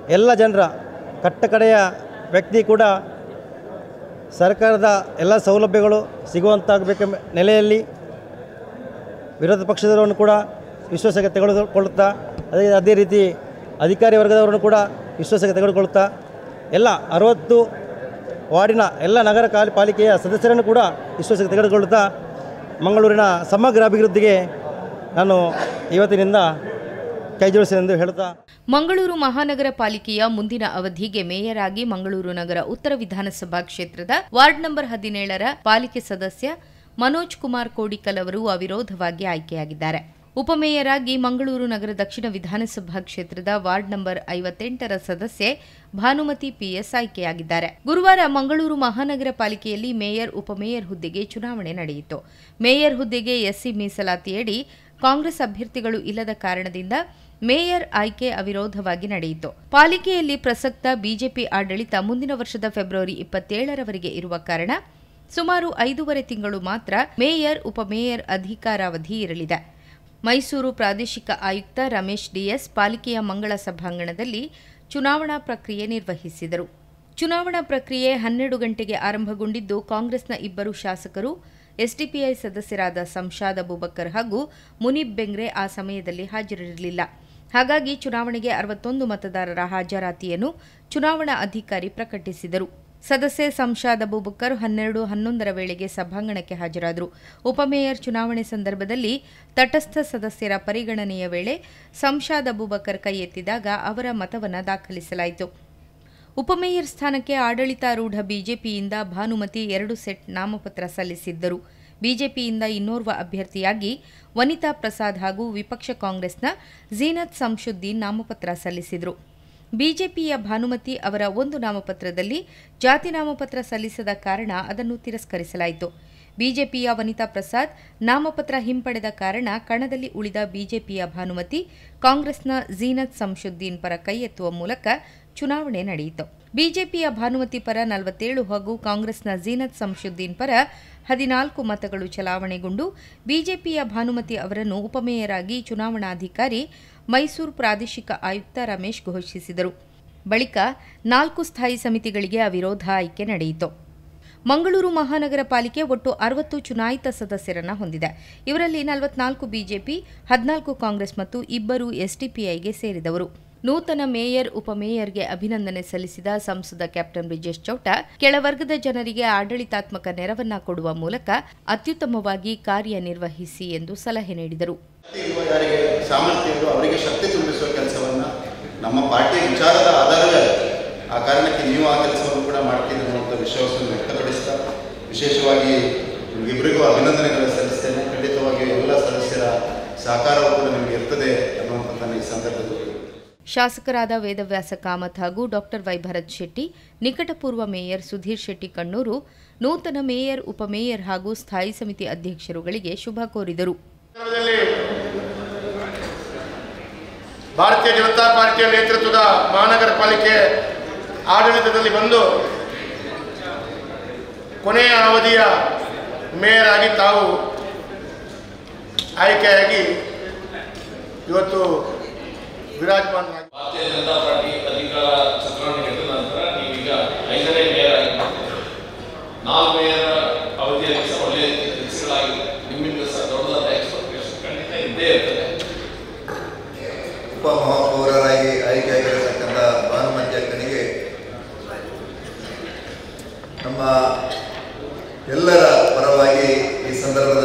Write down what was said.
ಎಲ್ಲ ಜನರ ಕಟ್ಟಕಡೆಯ ವ್ಯಕ್ತಿ ಕೂಡ ಸರ್ಕಾರದ ಎಲ್ಲ ಸೌಲಭ್ಯಗಳು ಸಿಗುವಂತಾಗಬೇಕೆಂಬ ನೆಲೆಯಲ್ಲಿ ವಿರೋಧ ಪಕ್ಷದವರನ್ನು ಕೂಡ ವಿಶ್ವಾಸಕ್ಕೆ ತೆಗೆದುಕೊಳ್ಳುತ್ತಾ ಅದೇ ಅದೇ ರೀತಿ ಅಧಿಕಾರಿ ವರ್ಗದವರನ್ನು ಕೂಡ ವಿಶ್ವಾಸಕ್ಕೆ ತೆಗೆದುಕೊಳ್ಳುತ್ತಾ ಎಲ್ಲ ಅರವತ್ತು ವಾರ್ಡಿನ ಎಲ್ಲ ನಗರ ಕಾಲ ಪಾಲಿಕೆಯ ಸದಸ್ಯರನ್ನು ಕೂಡ ವಿಶ್ವಾಸಕ್ಕೆ ತೆಗೆದುಕೊಳ್ಳುತ್ತಾ ಮಂಗಳೂರಿನ ಸಮಗ್ರ ಅಭಿವೃದ್ಧಿಗೆ ನಾನು ಇವತ್ತಿನಿಂದ ಕೈಜೋಡಿಸಿದೆಂದು ಹೇಳುತ್ತಾ ಮಂಗಳೂರು ಮಹಾನಗರ ಪಾಲಿಕೆಯ ಮುಂದಿನ ಅವಧಿಗೆ ಮೇಯರ್ ಆಗಿ ಮಂಗಳೂರು ನಗರ ಉತ್ತರ ವಿಧಾನಸಭಾ ಕ್ಷೇತ್ರದ ವಾರ್ಡ್ ನಂಬರ್ ಹದಿನೇಳರ ಪಾಲಿಕೆ ಸದಸ್ಯ ಮನೋಜ್ ಕುಮಾರ್ ಕೋಡಿಕಲ್ ಅವರು ಅವಿರೋಧವಾಗಿ ಆಯ್ಕೆಯಾಗಿದ್ದಾರೆ ಉಪಮೇಯರ್ ಆಗಿ ಮಂಗಳೂರು ನಗರ ದಕ್ಷಿಣ ವಿಧಾನಸಭಾ ಕ್ಷೇತ್ರದ ವಾರ್ಡ್ ನಂಬರ್ ಐವತ್ತೆಂಟರ ಸದಸ್ಯೆ ಭಾನುಮತಿ ಪಿಎಸ್ ಆಯ್ಕೆಯಾಗಿದ್ದಾರೆ ಗುರುವಾರ ಮಂಗಳೂರು ಮಹಾನಗರ ಪಾಲಿಕೆಯಲ್ಲಿ ಮೇಯರ್ ಉಪಮೇಯರ್ ಹುದ್ದೆಗೆ ಚುನಾವಣೆ ನಡೆಯಿತು ಮೇಯರ್ ಹುದ್ದೆಗೆ ಎಸ್ಸಿ ಮೀಸಲಾತಿಯಡಿ ಕಾಂಗ್ರೆಸ್ ಅಭ್ಯರ್ಥಿಗಳು ಇಲ್ಲದ ಕಾರಣದಿಂದ ಮೇಯರ್ ಆಯ್ಕೆ ಅವಿರೋಧವಾಗಿ ನಡೆಯಿತು ಪಾಲಿಕೆಯಲ್ಲಿ ಪ್ರಸಕ್ತ ಬಿಜೆಪಿ ಆಡಳಿತ ಮುಂದಿನ ವರ್ಷದ ಫೆಬ್ರವರಿ ಇಪ್ಪತ್ತೇಳರವರೆಗೆ ಇರುವ ಕಾರಣ ಸುಮಾರು ಐದೂವರೆ ತಿಂಗಳು ಮಾತ್ರ ಮೇಯರ್ ಉಪಮೇಯರ್ ಅಧಿಕಾರಾವಧಿ ಇರಲಿದೆ ಮೈಸೂರು ಪ್ರಾದೇಶಿಕ ಆಯುಕ್ತ ರಮೇಶ್ ಡಿಎಸ್ ಪಾಲಿಕೆಯ ಮಂಗಳ ಸಭಾಂಗಣದಲ್ಲಿ ಚುನಾವಣಾ ಪ್ರಕ್ರಿಯೆ ನಿರ್ವಹಿಸಿದರು ಚುನಾವಣಾ ಪ್ರಕ್ರಿಯೆ ಹನ್ನೆರಡು ಗಂಟೆಗೆ ಆರಂಭಗೊಂಡಿದ್ದು ಕಾಂಗ್ರೆಸ್ನ ಇಬ್ಬರು ಶಾಸಕರು ಎಸ್ಡಿಪಿಐ ಸದಸ್ಯರಾದ ಸಂಶಾದ್ ಅಬೂಬಕ್ಕರ್ ಹಾಗೂ ಮುನೀಬ್ ಬೆಂಗ್ರೆ ಆ ಸಮಯದಲ್ಲಿ ಹಾಜರಿರಲಿಲ್ಲ ಹಾಗಾಗಿ ಚುನಾವಣೆಗೆ ಅರವತ್ತೊಂದು ಮತದಾರರ ಹಾಜರಾತಿಯನ್ನು ಚುನಾವಣಾ ಅಧಿಕಾರಿ ಪ್ರಕಟಿಸಿದರು ಸದಸ್ಯೆ ಸಂಶಾದ್ ಅಬೂಬಕ್ಕರ್ ಹನ್ನೆರಡು ಹನ್ನೊಂದರ ವೇಳೆಗೆ ಸಭಾಂಗಣಕ್ಕೆ ಹಾಜರಾದರು ಉಪಮೇಯರ್ ಚುನಾವಣೆ ಸಂದರ್ಭದಲ್ಲಿ ತಟಸ್ಥ ಸದಸ್ಯರ ಪರಿಗಣನೆಯ ವೇಳೆ ಸಂಶಾದ್ ಅಬೂಬಕ್ಕರ್ ಕೈ ಎತ್ತಿದಾಗ ಅವರ ಮತವನ್ನು ದಾಖಲಿಸಲಾಯಿತು ಉಪಮೇಯರ್ ಸ್ಥಾನಕ್ಕೆ ಆಡಳಿತಾರೂಢ ಬಿಜೆಪಿಯಿಂದ ಭಾನುಮತಿ ಎರಡು ಸೆಟ್ ನಾಮಪತ್ರ ಸಲ್ಲಿಸಿದ್ದರು ಬಿಜೆಪಿಯಿಂದ ಇನ್ನೋರ್ವ ಅಭ್ಯರ್ಥಿಯಾಗಿ ವನಿತಾ ಪ್ರಸಾದ್ ಹಾಗೂ ವಿಪಕ್ಷ ಕಾಂಗ್ರೆಸ್ನ ಝೀನತ್ ಸಂಶುದ್ದೀನ್ ನಾಮಪತ್ರ ಸಲ್ಲಿಸಿದರು ಬಿಜೆಪಿಯ ಭಾನುಮತಿ ಅವರ ಒಂದು ನಾಮಪತ್ರದಲ್ಲಿ ಜಾತಿ ನಾಮಪತ್ರ ಸಲ್ಲಿಸದ ಕಾರಣ ಅದನ್ನು ತಿರಸ್ಕರಿಸಲಾಯಿತು ಬಿಜೆಪಿಯ ವನಿತಾ ಪ್ರಸಾದ್ ನಾಮಪತ್ರ ಹಿಂಪಡೆದ ಕಾರಣ ಕಣದಲ್ಲಿ ಉಳಿದ ಬಿಜೆಪಿಯ ಭಾನುಮತಿ ಕಾಂಗ್ರೆಸ್ನ ಝೀನತ್ ಸಂಶುದ್ದೀನ್ ಪರ ಕೈ ಎತ್ತುವ ಮೂಲಕ ಚುನಾವಣೆ ನಡೆಯಿತು ಬಿಜೆಪಿಯ ಭಾನುಮತಿ ಪರ ನಲವತ್ತೇಳು ಹಾಗೂ ಕಾಂಗ್ರೆಸ್ನ ಝೀನತ್ ಸಂಶುದ್ದೀನ್ ಪರ ಹದಿನಾಲ್ಕು ಮತಗಳು ಚಲಾವಣೆಗೊಂಡು ಬಿಜೆಪಿಯ ಭಾನುಮತಿ ಅವರನ್ನು ಉಪಮೇಯರ್ ಆಗಿ ಚುನಾವಣಾಧಿಕಾರಿ ಮೈಸೂರು ಪ್ರಾದೇಶಿಕ ಆಯುಕ್ತ ರಮೇಶ್ ಘೋಷಿಸಿದರು ಬಳಿಕ ನಾಲ್ಕು ಸ್ಥಾಯಿ ಸಮಿತಿಗಳಿಗೆ ಅವಿರೋಧ ಆಯ್ಕೆ ನಡೆಯಿತು ಮಂಗಳೂರು ಮಹಾನಗರ ಪಾಲಿಕೆ ಒಟ್ಟು ಅರವತ್ತು ಚುನಾಯಿತ ಸದಸ್ಯರನ್ನ ಹೊಂದಿದೆ ಇವರಲ್ಲಿ ನಲವತ್ನಾಲ್ಕು ಬಿಜೆಪಿ ಹದಿನಾಲ್ಕು ಕಾಂಗ್ರೆಸ್ ಮತ್ತು ಇಬ್ಬರು ಎಸ್ಡಿಪಿಐಗೆ ಸೇರಿದವರು ನೂತನ ಮೇಯರ್ ಉಪಮೇಯರ್ಗೆ ಅಭಿನಂದನೆ ಸಲ್ಲಿಸಿದ ಸಂಸದ ಕ್ಯಾಪ್ಟನ್ ಬ್ರಿಜೇಶ್ ಚೌಟ ಕೆಳವರ್ಗದ ಜನರಿಗೆ ಆಡಳಿತಾತ್ಮಕ ನೆರವನ್ನ ಕೊಡುವ ಮೂಲಕ ಅತ್ಯುತ್ತಮವಾಗಿ ಕಾರ್ಯನಿರ್ವಹಿಸಿ ಎಂದು ಸಲಹೆ ನೀಡಿದರು ಇರುವ ಯಾರಿಗೆ ಸಾಮರ್ಥ್ಯ ಇದ್ದು ಅವರಿಗೆ ಶಕ್ತಿ ತುಂಬಿಸುವ ಕೆಲಸವನ್ನು ನಮ್ಮ ಪಾರ್ಟಿಯ ವಿಚಾರದ ಆಧಾರವೇ ಅದು. ಆ ಕಾರಣಕ್ಕೆ ನೀವು ಆ ಕೆಲಸವನ್ನು ಕೂಡ ಮಾಡ್ತೀರಿ ಅನ್ನುವಂಥ ವಿಶ್ವಾಸವನ್ನು ವ್ಯಕ್ತಪಡಿಸ್ತಾ ವಿಶೇಷವಾಗಿ ನಿಮಗಿಬ್ಬರಿಗೂ ಅಭಿನಂದನೆಗಳನ್ನು ಸಲ್ಲಿಸ್ತೇನೆ ಖಂಡಿತವಾಗಿಯೂ ಎಲ್ಲ ಸದಸ್ಯರ ಸಹಕಾರವೂ ಕೂಡ ನಿಮಗೆ ಇರ್ತದೆ ಅನ್ನುವಂಥದ್ದನ್ನು ಈ ಸಂದರ್ಭದಲ್ಲಿ ಶಾಸಕರಾದ ವೇದವ್ಯಾಸ ಕಾಮತ್ ಹಾಗೂ ಡಾಕ್ಟರ್ ವೈ ಭರತ್ ಶೆಟ್ಟಿ ನಿಕಟಪೂರ್ವ ಮೇಯರ್ ಸುಧೀರ್ ಶೆಟ್ಟಿ ಕಣ್ಣೂರು ನೂತನ ಮೇಯರ್ ಉಪಮೇಯರ್ ಹಾಗೂ ಸ್ಥಾಯಿ ಸಮಿತಿ ಅಧ್ಯಕ್ಷರುಗಳಿಗೆ ಶುಭ ಕೋರಿದರು ಸಂದರ್ಭದಲ್ಲಿ ಭಾರತೀಯ ಜನತಾ ಪಾರ್ಟಿಯ ನೇತೃತ್ವದ ಮಹಾನಗರ ಪಾಲಿಕೆ ಆಡಳಿತದಲ್ಲಿ ಬಂದು ಕೊನೆಯ ಅವಧಿಯ ಮೇಯರ್ ಆಗಿ ತಾವು ಆಯ್ಕೆಯಾಗಿ ಇವತ್ತು ವಿರಾಜಮಾನರಾಗಿ ಭಾರತೀಯ ಜನತಾ ಪಾರ್ಟಿ ಅಧಿಕಾರ ಚಕ್ರವನ್ನು ಹಿಡಿದ ನಂತರ ನೀವೀಗ ಐದನೇ ಮೇಯರ್ ಆಗಿ ನಾಲ್ಕು ಮೇಯರ್ ಅವಧಿಯಲ್ಲಿ ಸಹ ಒಳ್ಳೆಯ ಕೆಲಸಗಳಾಗಿದೆ ನಿಮ್ಮಿಂದ ಸಹ ದೊಡ್ಡದಾದ ಎಕ್ಸ್ಪೆಕ್ಟೇಷನ್ ಖಂಡಿತ ಇದ್ದೇ ಇರ್ತದೆ ಉಪಮಹಾಪೌರರಾಗಿ ಆಯ್ಕೆಯಾಗಿರತಕ್ಕಂಥ ಭಾನುಮತಿ ಅಕ್ಕನಿಗೆ ನಮ್ಮ ಎಲ್ಲರ ಪರವಾಗಿ ಈ ಸಂದರ್ಭದಲ್ಲಿ